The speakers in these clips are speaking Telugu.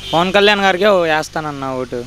పవన్ కళ్యాణ్ గారికే ఓ వేస్తానన్న ఓటు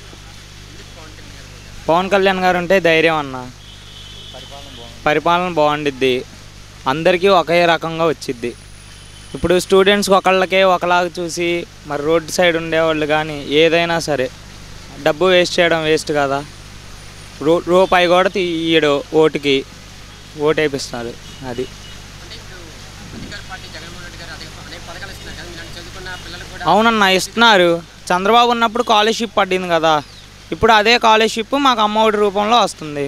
పవన్ కళ్యాణ్ గారు ఉంటే ధైర్యం అన్న పరిపాలన బాగుండిద్ది అందరికీ ఒకే రకంగా వచ్చిద్ది ఇప్పుడు స్టూడెంట్స్కి ఒకళ్ళకే ఒకలాగా చూసి మరి రోడ్ సైడ్ ఉండేవాళ్ళు కానీ ఏదైనా సరే డబ్బు వేస్ట్ చేయడం వేస్ట్ కదా రూ రూపాయి కూడా తీయడు ఓటుకి ఓటు వేపిస్తున్నారు అది అంటే ఇప్పుడు అధికార పార్టీ జగన్మోహన్ రెడ్డి గారు అధిక అనేక పథకాలు ఇస్తున్నారు కదా మీరు చదువుకున్న పిల్లలు కూడా అవునన్న ఇస్తున్నారు చంద్రబాబు ఉన్నప్పుడు స్కాలర్షిప్ పడింది కదా ఇప్పుడు అదే స్కాలర్షిప్ మాకు అమ్మఒడి రూపంలో వస్తుంది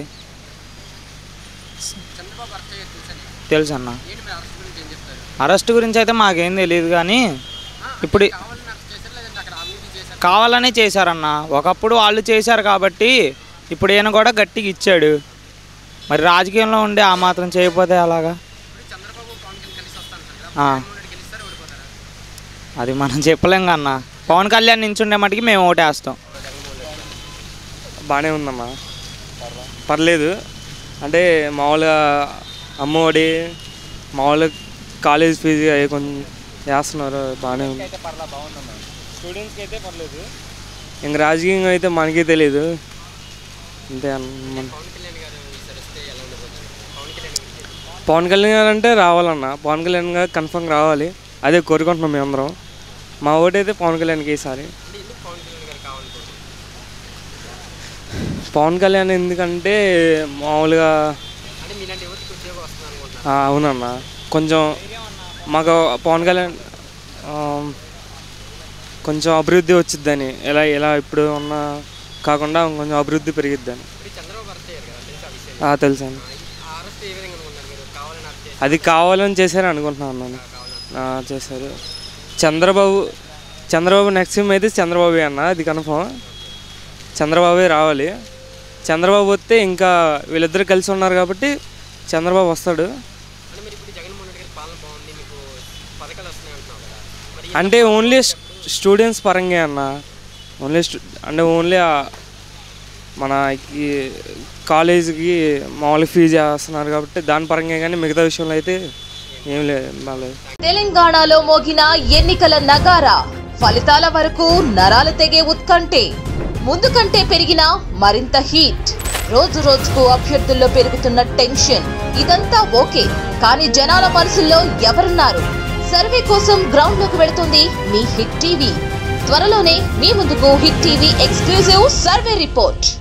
చంద్రబాబు అరెస్ట్ అయ్యారు తెలుసని తెలుసు అన్న ఏంటి మీరు అరెస్ట్ గురించి ఏం చెప్తారు అరెస్ట్ గురించి అయితే మాకేం తెలియదు కానీ ఇప్పుడు కావాలని అరెస్ట్ చేశారు లేదంటే అక్కడ అవినీతి చేశారు కావాలనే చేశారన్న ఒకప్పుడు వాళ్ళు చేశారు కాబట్టి ఇప్పుడు ఈయన కూడా గట్టిగా ఇచ్చాడు మరి రాజకీయంలో ఉండి ఆ మాత్రం చేయకపోతే అలాగా ఇప్పుడు చంద్రబాబు పవన్ కళ్యాణ్ కలిసి వస్తాను కదా ఆ. జగన్మోహన్ రెడ్డి గెలుస్తారు ఓడిపోతారా అది మనం చెప్పలేం కన్నా పవన్ కళ్యాణ్ నించుండే మటుకి మేము ఓటేస్తాం బాగానే ఉందమ్మా పర్లేదు అంటే మామూలుగా అమ్మఒడి మామూలుగా కాలేజ్ ఫీజు అవి కొంచెం వేస్తున్నారు బాగానే ఉంది స్టూడెంట్స్కి అయితే పర్లేదు ఇంక రాజకీయంగా అయితే మనకే తెలియదు అంతే అన్న పవన్ కళ్యాణ్ గారు ఈసారి వస్తే ఎలా ఉండబోతుంది పవన్ కళ్యాణ్ గురించి పవన్ కళ్యాణ్ గారు అంటే రావాలన్న పవన్ కళ్యాణ్ గారు కన్ఫర్మ్ రావాలి అదే కోరుకుంటున్నాం మేమందరం మా ఓటు అయితే పవన్ కళ్యాణ్కి ఈసారి అంటే ఎందుకు పవన్ కళ్యాణ్ గారు కావాలనుకుంటున్నారు పవన్ కళ్యాణ్ ఎందుకంటే మామూలుగా అంటే మీలాంటి యువతకి ఉద్యోగం వస్తుంది అనుకుంటున్నారు ఆ, అవునన్న కొంచెం మాకు పవన్ కళ్యాణ్ ఆ, కొంచెం అభివృద్ధి వచ్చిద్దని ఎలా ఎలా ఇప్పుడు ఉన్న కాకుండా కొంచెం అభివృద్ధి పెరిగిద్దని ఇప్పుడు చంద్రబాబు అరెస్ట్ అయ్యారు కదా తెలుసు ఆ విషయం ఆ, తెలుసండి ఆ అరెస్ట్ ఏ విధంగా అనుకుంటున్నారు మీరు కావాలని అరెస్ట్ చేసి అది కావాలని చేశారు అనుకుంటున్నాను నేను కావాలని ఆ, చేశారు చంద్రబాబు చంద్రబాబు నెక్స్ట్ సిమ్ అయితే చంద్రబాబు అన్న అది కన్ఫర్మ్ చంద్రబాబే రావాలి చంద్రబాబు వస్తే ఇంకా వీళ్ళిద్దరు కలిసి ఉన్నారు కాబట్టి చంద్రబాబు వస్తాడు అంటే మీరు ఇప్పుడు జగన్మోహన్ రెడ్డి గారి పాలన బాగుంది మీకు పథకాలు వస్తున్నాయి అంటున్నావు కదా మరి అంటే ఓన్లీ స్టూడెంట్స్ పరంగా అన్న ఓన్లీ స్టూ అంటే ఓన్లీ మన ఈ కాలేజీకి మామూలుగా ఫీజు చేస్తున్నారు కాబట్టి దాని పరంగా కానీ మిగతా విషయంలో అయితే ఏం లేదు బాగాలేదు తెలంగాణలో మోగిన ఎన్నికల నగారా ఫలితాల వరకు నరాలు తెగే ఉత్కంఠే ముందు కంటే పెరిగిన మరింత హీట్ రోజు రోజుకు అభ్యర్థుల్లో పెరుగుతున్న టెన్షన్ ఇదంతా ఓకే కానీ జనాల మనసుల్లో ఎవరున్నారు సర్వే కోసం గ్రౌండ్ లోకి వెళుతుంది మీ హిట్ టీవీ త్వరలోనే మీ ముందుకు hit TV exclusive survey report